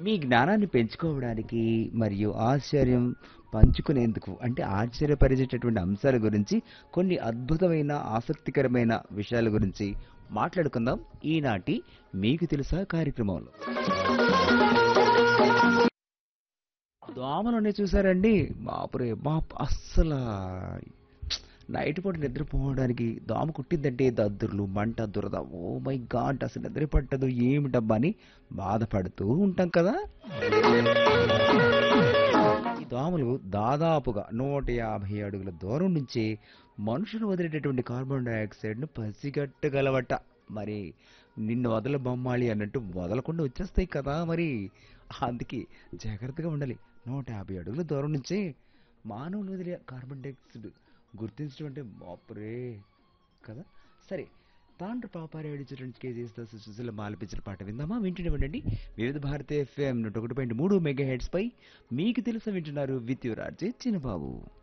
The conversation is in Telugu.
మీ జ్ఞానాన్ని పెంచుకోవడానికి మరియు ఆశ్చర్యం పంచుకునేందుకు అంటే ఆశ్చర్యపరిచేటటువంటి అంశాల గురించి కొన్ని అద్భుతమైన ఆసక్తికరమైన విషయాల గురించి మాట్లాడుకుందాం ఈనాటి మీకు తెలుసా కార్యక్రమంలో దోమలు ఉన్నాయి చూసారండి బాపురే బాప్ అస్సలు నైట్ పూట నిద్రపోవడానికి దోమ కుట్టిందంటే దద్దుర్లు మంట దురద ఓ మై గాడ్ అసలు నిద్ర పట్టదు ఏమిటబ్బా అని బాధపడుతూ ఉంటాం కదా ఈ దోమలు దాదాపుగా నూట యాభై అడుగుల దూరం నుంచి మనుషులు వదిలేటటువంటి కార్బన్ డైఆక్సైడ్ను పసిగట్టగలవట మరి నిన్ను వదల బొమ్మాలి అన్నట్టు వదలకుండా వచ్చేస్తాయి కదా మరి అందుకే జాగ్రత్తగా ఉండాలి నూట యాభై అడుగుల దూరం నుంచి మానవులు వదిలే కార్బన్ డైఆక్సైడ్ గుర్తించడం అంటే బాపురే కదా సరే తాండ్ర పాపారాయుడు చిత్రం కేజీస్తో సుశీల మాలపించిన పాట విందామా వింటుండేవండి వివిధ భారతి ఎఫ్ఎం నూట ఒకటి పాయింట్ మూడు మెగా హెడ్స్ పై మీకు తెలుసా వింటున్నారు విత్ యువర్ ఆర్జే చిన్నబాబు